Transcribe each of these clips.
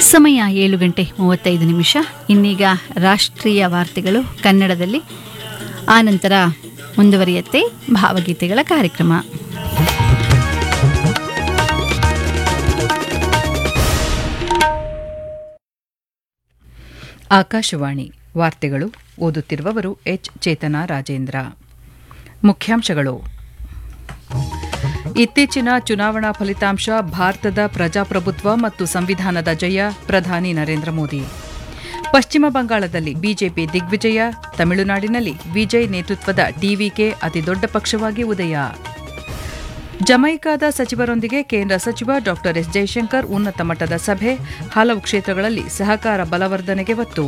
ಸಮಯ ಏಳು ಗಂಟೆ ಮೂವತ್ತೈದು ನಿಮಿಷ ಇನ್ನೀಗ ರಾಷ್ಟ್ರೀಯ ವಾರ್ತೆಗಳು ಕನ್ನಡದಲ್ಲಿ ಆನಂತರ ಮುಂದುವರಿಯತ್ತೆ ಭಾವಗೀತೆಗಳ ಕಾರ್ಯಕ್ರಮ ಆಕಾಶವಾಣಿ ವಾರ್ತೆಗಳು ಓದುತ್ತಿರುವವರು ಎಚ್ ಚೇತನ ರಾಜೇಂದ್ರ ಮುಖ್ಯಾಂಶಗಳು ಇತ್ತೀಚಿನ ಚುನಾವಣಾ ಫಲಿತಾಂಶ ಭಾರತದ ಪ್ರಜಾಪ್ರಭುತ್ವ ಮತ್ತು ಸಂವಿಧಾನದ ಜಯ ಪ್ರಧಾನಿ ನರೇಂದ್ರ ಮೋದಿ ಪಶ್ಚಿಮ ಬಂಗಾಳದಲ್ಲಿ ಬಿಜೆಪಿ ದಿಗ್ವಿಜಯ ತಮಿಳುನಾಡಿನಲ್ಲಿ ವಿಜಯ್ ನೇತೃತ್ವದ ಟಿವಿಕೆ ಅತಿದೊಡ್ಡ ಪಕ್ಷವಾಗಿ ಉದಯ ಜಮೈಕಾದ ಸಚಿವರೊಂದಿಗೆ ಕೇಂದ್ರ ಸಚಿವ ಡಾ ಎಸ್ ಜೈಶಂಕರ್ ಉನ್ನತ ಮಟ್ಟದ ಸಭೆ ಹಲವು ಕ್ಷೇತ್ರಗಳಲ್ಲಿ ಸಹಕಾರ ಬಲವರ್ಧನೆಗೆ ಒತ್ತು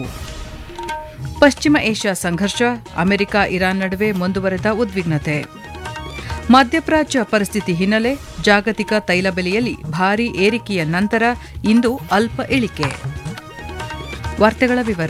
ಪಶ್ಚಿಮ ಏಷ್ಯಾ ಸಂಘರ್ಷ ಅಮೆರಿಕ ಇರಾನ್ ನಡುವೆ ಮುಂದುವರೆದ ಉದ್ವಿಗ್ನತೆ ಮಧ್ಯಪ್ರಾಚ್ಯ ಪರಿಸ್ಥಿತಿ ಹಿನ್ನೆಲೆ ಜಾಗತಿಕ ತೈಲ ಬೆಲೆಯಲ್ಲಿ ಭಾರೀ ಏರಿಕೆಯ ನಂತರ ಇಂದು ಅಲ್ಪ ಇಳಿಕೆ ವಾರ್ತೆಗಳ ವಿವರ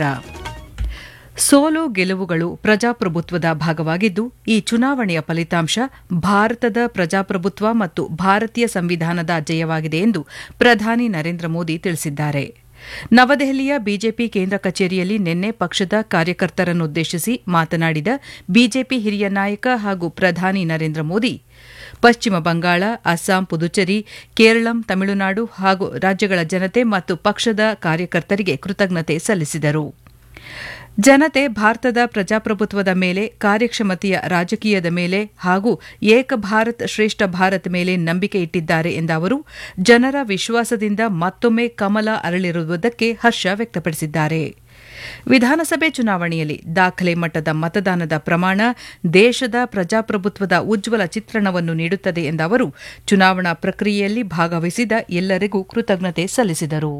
ಸೋಲು ಗೆಲುವುಗಳು ಪ್ರಜಾಪ್ರಭುತ್ವದ ಭಾಗವಾಗಿದ್ದು ಈ ಚುನಾವಣೆಯ ಫಲಿತಾಂಶ ಭಾರತದ ಪ್ರಜಾಪ್ರಭುತ್ವ ಮತ್ತು ಭಾರತೀಯ ಸಂವಿಧಾನದ ಜಯವಾಗಿದೆ ಎಂದು ಪ್ರಧಾನಿ ನರೇಂದ್ರ ಮೋದಿ ತಿಳಿಸಿದ್ದಾರೆ ನವದೆಹಲಿಯ ಬಿಜೆಪಿ ಕೇಂದ್ರ ಕಚೇರಿಯಲ್ಲಿ ನಿನ್ನೆ ಪಕ್ಷದ ಕಾರ್ಯಕರ್ತರನ್ನುದ್ದೇಶಿಸಿ ಮಾತನಾಡಿದ ಬಿಜೆಪಿ ಹಿರಿಯ ನಾಯಕ ಹಾಗೂ ಪ್ರಧಾನಿ ನರೇಂದ್ರ ಮೋದಿ ಪಶ್ಚಿಮ ಬಂಗಾಳ ಅಸ್ಸಾಂ ಪುದುಚೇರಿ ಕೇರಳಂ ತಮಿಳುನಾಡು ಹಾಗೂ ರಾಜ್ಯಗಳ ಜನತೆ ಮತ್ತು ಪಕ್ಷದ ಕಾರ್ಯಕರ್ತರಿಗೆ ಕೃತಜ್ಞತೆ ಸಲ್ಲಿಸಿದರು ಜನತೆ ಭಾರತದ ಪ್ರಜಾಪ್ರಭುತ್ವದ ಮೇಲೆ ಕಾರ್ಯಕ್ಷಮತೆಯ ರಾಜಕೀಯದ ಮೇಲೆ ಹಾಗೂ ಏಕ ಭಾರತ್ ಶ್ರೇಷ್ಠ ಭಾರತ್ ಮೇಲೆ ನಂಬಿಕೆ ಇಟ್ಟಿದ್ದಾರೆ ಎಂದ ಅವರು ಜನರ ವಿಶ್ವಾಸದಿಂದ ಮತ್ತೊಮ್ಮೆ ಕಮಲ ಅರಳಿರುವುದಕ್ಕೆ ಹರ್ಷ ವ್ಯಕ್ತಪಡಿಸಿದ್ದಾರೆ ವಿಧಾನಸಭೆ ಚುನಾವಣೆಯಲ್ಲಿ ದಾಖಲೆ ಮಟ್ಟದ ಮತದಾನದ ಪ್ರಮಾಣ ದೇಶದ ಪ್ರಜಾಪ್ರಭುತ್ವದ ಉಜ್ವಲ ಚಿತ್ರಣವನ್ನು ನೀಡುತ್ತದೆ ಎಂದ ಅವರು ಚುನಾವಣಾ ಪ್ರಕ್ರಿಯೆಯಲ್ಲಿ ಭಾಗವಹಿಸಿದ ಎಲ್ಲರಿಗೂ ಕೃತಜ್ಞತೆ ಸಲ್ಲಿಸಿದರು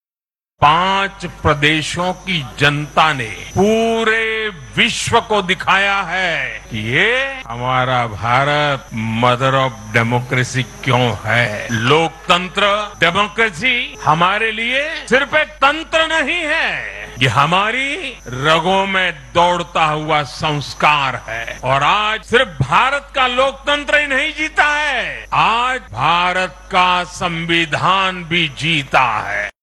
पांच प्रदेशों की जनता ने पूरे विश्व को दिखाया है कि ये हमारा भारत मदर ऑफ डेमोक्रेसी क्यों है लोकतंत्र डेमोक्रेसी हमारे लिए सिर्फ एक तंत्र नहीं है ये हमारी रगों में दौड़ता हुआ संस्कार है और आज सिर्फ भारत का लोकतंत्र ही नहीं जीता है आज भारत का संविधान भी जीता है